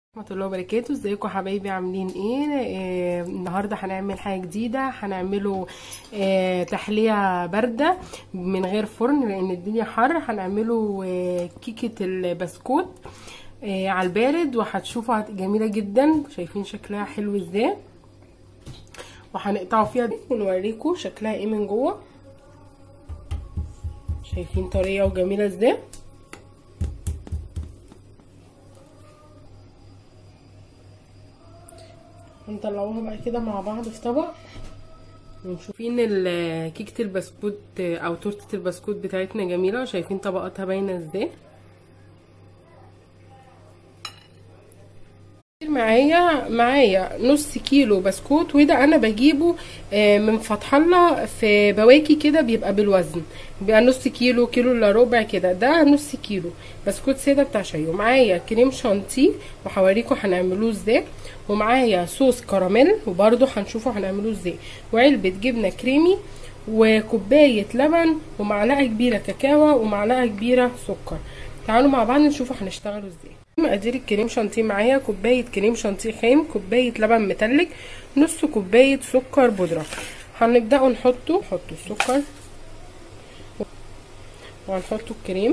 ورحمة الله وبركاته ازيكم حبايبي عاملين ايه آه النهارده هنعمل حاجه جديده هنعمله آه تحليه بارده من غير فرن لان الدنيا حر هنعمله آه كيكه البسكوت آه على البارد وهتشوفوا هت- جميله جدا شايفين شكلها حلو ازاي وهنقطعه فيها ونوريكم شكلها ايه من جوه شايفين طريه وجميله ازاي هنطلعوها بقى كده مع بعض في طبق ونشوفين ال- كيكة البسكوت او تورتة البسكوت بتاعتنا جميلة وشايفين طبقاتها باينة ازاي معايا معايا نص كيلو بسكوت وده انا بجيبه آه، من فتح الله في بواكي كده بيبقى بالوزن بيبقى نص كيلو كيلو الا ربع كده ده نص كيلو بسكوت ساده بتاع شاي ومعايا كريم شانتيه وهوريكم هنعملوه ازاي ومعايا صوص كراميل وبرده هنشوفه هنعمله ازاي وعلبه جبنه كريمي وكوبايه لبن ومعلقه كبيره كاكاو ومعلقه كبيره سكر تعالوا مع بعض نشوفوا هنشتغلوا ازاي مقادير الكريم شانتيه معايا كوبايه كريم شانتيه خام كوبايه لبن متلج نص كوبايه سكر بودره هنبداوا نحطه نحط السكر وهنحط الكريم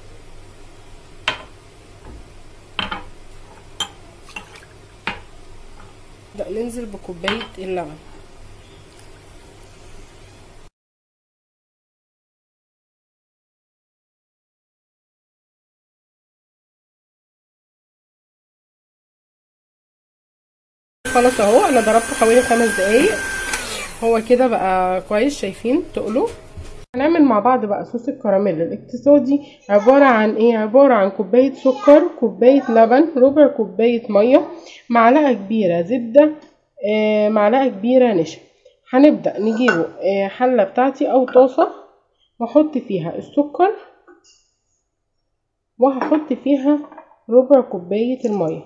نبدا ننزل بكوبايه اللبن خلاص اهو انا ضربته حوالي خمس دقايق هو كده بقى كويس شايفين تقلوا هنعمل مع بعض بقى صوص الكراميل الاقتصادي عبارة عن ايه عبارة عن كوباية سكر كوباية لبن ربع كوباية مية معلقة كبيرة زبدة آه معلقة كبيرة نشا هنبدأ نجيبه آه حلة بتاعتي او طاسة واحط فيها السكر وهحط فيها ربع كوباية المية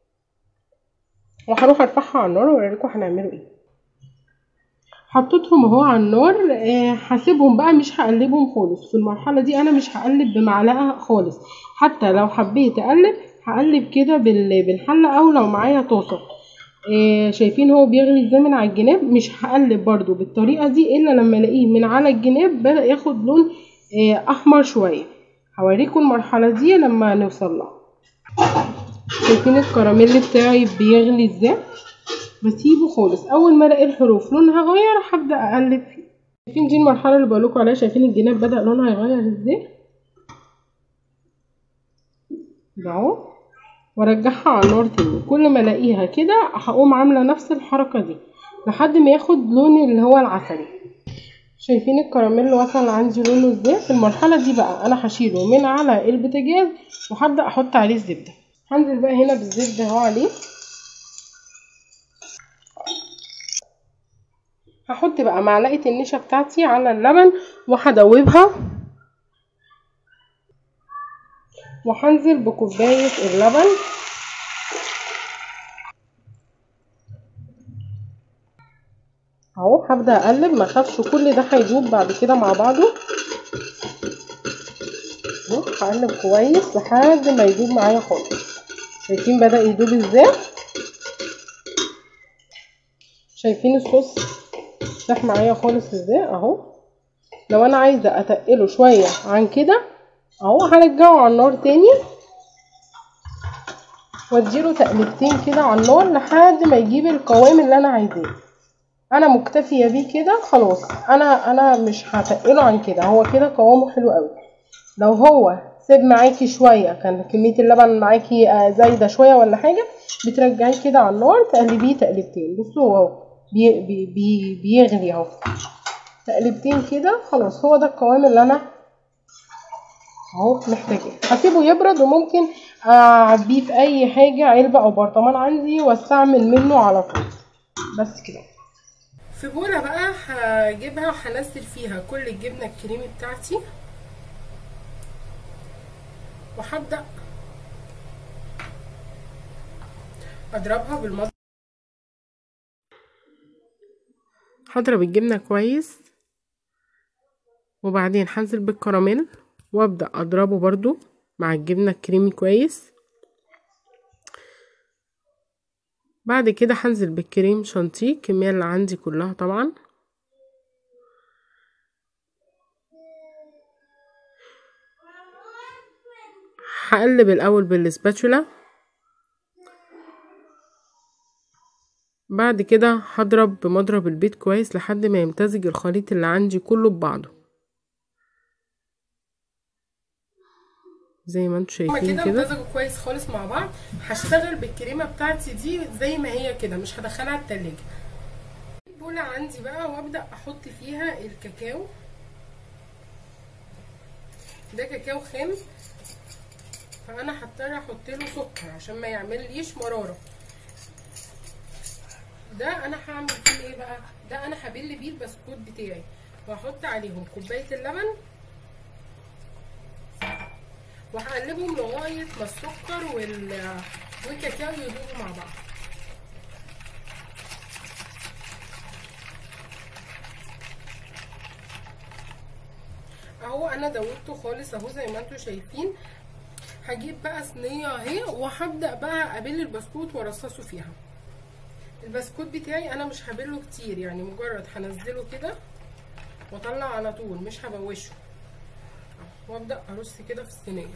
وهروح ارفعها على النار واوريكم هنعمله ايه حطيتهم اهو على النار آه، هسيبهم بقى مش هقلبهم خالص في المرحله دي انا مش هقلب بمعلقه خالص حتى لو حبيت اقلب هقلب كده بال- بالحله او لو معايا طاسه آه، شايفين هو بيغلي ازاي من على الجناب مش هقلب برضو بالطريقه دي الا لما الاقيه من على الجناب بدا ياخد لون آه، احمر شويه هوريكم المرحله دي لما نوصل لها شايفين الكراميل بتاعي بيغلي ازاي بسيبه خالص اول ما الاقي الحروف لونها غير هبدا اقلب فيه شايفين دي المرحله اللي بقولكوا عليها شايفين الجناب بدا لونها يغير ازاي ده اهو وارجعها على النار تاني كل ما الاقيها كده هقوم عامله نفس الحركه دي لحد ما ياخد لون اللي هو العسلي شايفين الكراميل وصل عندي لونه ازاي في المرحله دي بقى انا هشيله من على البوتاجاز وهبدا احط عليه الزبده هنزل بقى هنا بالزبده اهو عليه هحط بقى معلقه النشا بتاعتي على اللبن وهدوبها وهنزل بكوبايه اللبن اهو هبدا اقلب ما اخافش كل ده هيدوب بعد كده مع بعضه اهو هقلب كويس لحد ما يدوب معايا خالص شايفين بدا يدوب ازاي شايفين الصوص ساح معايا خالص ازاي اهو لو انا عايزه اتقله شويه عن كده اهو هرجعه على النار تاني واديله تقلبتين كده على النار لحد ما يجيب القوام اللي انا عايزاه انا مكتفيه بيه كده خلاص انا انا مش هتقله عن كده هو كده قوامه حلو قوي لو هو سيب معاكي شويه كان كميه اللبن معاكي آه، زايده شويه ولا حاجه بترجعيه كده على النار تقلبيه تقلبتين بصوا اهو بي بي بي بيغلي اهو تقلبتين كده خلاص هو ده القوام اللي انا اهو محتاجاه هسيبه يبرد وممكن اعبيه في اي حاجه علبه او برطمان عندي واستعمل منه على طول بس كده في بوله بقى هجيبها وهنزل فيها كل الجبنه الكريمي بتاعتي وهبدا اضربها بالمضرب هضرب الجبنه كويس وبعدين هنزل بالكراميل وابدا اضربه برضو مع الجبنه الكريمي كويس بعد كده هنزل بالكريم شانتيه الكمية اللي عندي كلها طبعا هقلب الاول بالسباتولا بعد كده هضرب بمضرب البيت كويس لحد ما يمتزج الخليط اللي عندي كله ببعضه زي ما انتم شايفين كده امتزجوا كويس خالص مع بعض هشتغل بالكريمه بتاعتي دي زي ما هي كده مش هدخلها التلاجة بولة عندي بقى وابدا احط فيها الكاكاو ده كاكاو خام فانا هضطر احط له سكر عشان ما يعمليش مراره ده انا هعمل فيه ايه بقى ده انا هبل بيه البسكوت بتاعي وهحط عليهم كوبايه اللبن وهقلبهم لغايه ما السكر وال والكاكاو يدوبوا مع بعض اهو انا دوبته خالص اهو زي ما انتم شايفين هجيب بقى صينيه اهي وهبدا بقى ابل البسكوت وارصصه فيها البسكوت بتاعي انا مش هبله كتير يعني مجرد هنزله كده واطلع على طول مش هبوشه وابدا ارص كده في الصينيه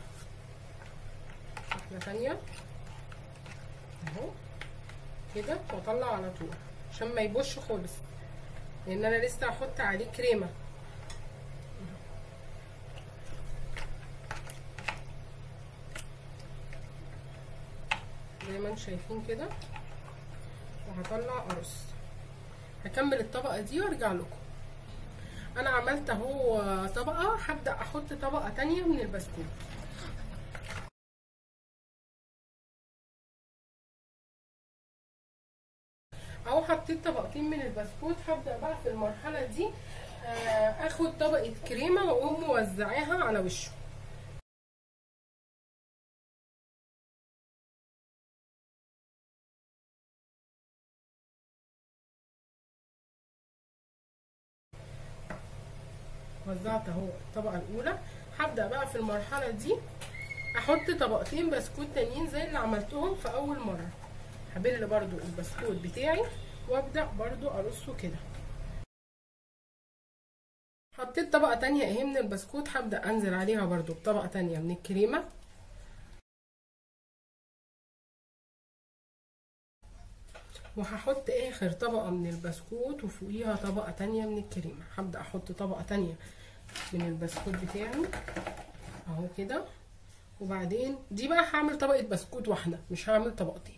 واحده ثانيه اهو كده واطلع على طول عشان ما يبوش خالص لان انا لسه هحط عليه كريمه زي ما انتم شايفين كده وهطلع ارص هكمل الطبقه دي وارجع لكم انا عملت اهو طبقه هبدا احط طبقه تانية من البسكوت اهو حطيت طبقتين من البسكوت هبدا بقى في المرحله دي اخد طبقه كريمه واقوم موزعاها على وشه وزعت اهو الطبقه الاولى هبدا بقى في المرحله دي احط طبقتين بسكوت تانيين زي اللي عملتهم في اول مره هبل برضو البسكوت بتاعي وابدا برضو ارصه كده حطيت طبقه تانية اهي من البسكوت هبدا انزل عليها برضو بطبقه تانية من الكريمه وهحط اخر طبقة من البسكوت وفوقيها طبقة تانية من الكريمة هبدأ احط طبقة تانية من البسكوت بتاعي اهو كده وبعدين دي بقى هعمل طبقة بسكوت واحدة مش هعمل طبقتين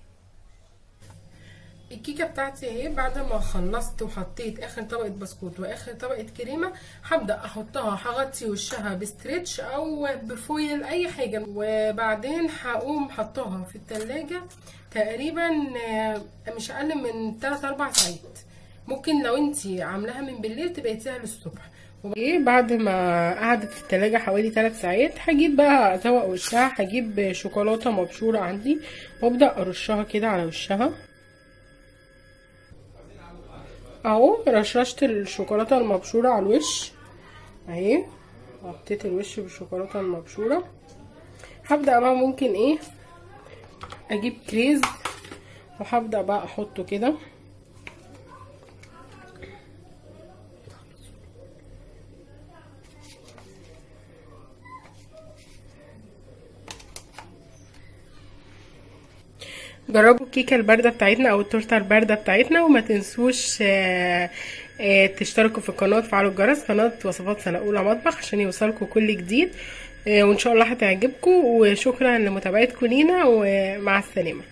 الكيكة بتاعتي اهي بعد ما خلصت وحطيت اخر طبقة بسكوت واخر طبقة كريمة هبدأ احطها هغطي وشها بستريتش او بفويل اي حاجة وبعدين هقوم حطها في التلاجة تقريبا مش اقل من 3 4 ساعات ممكن لو انتي عاملاها من بالليل تبقيتيها للصبح ايه بعد ما قعدت في التلاجة حوالي 3 ساعات هجيب بقى ازوق وشها هجيب شوكولاتة مبشورة عندي وابدأ ارشها كده على وشها اهو رشرشت الشوكولاته المبشوره على الوش اهي حطيت الوش بالشوكولاته المبشوره هبدا بقى ممكن ايه اجيب كريز وهبدا بقى احطه كده جربوا الكيكه البارده بتاعتنا او التورته البارده بتاعتنا وما تنسوش آآ آآ تشتركوا في القناه وتفعلوا الجرس قناه وصفات سنه اولى مطبخ عشان يوصلكم كل جديد وان شاء الله هتعجبكم وشكرا لمتابعتكم لينا ومع السلامه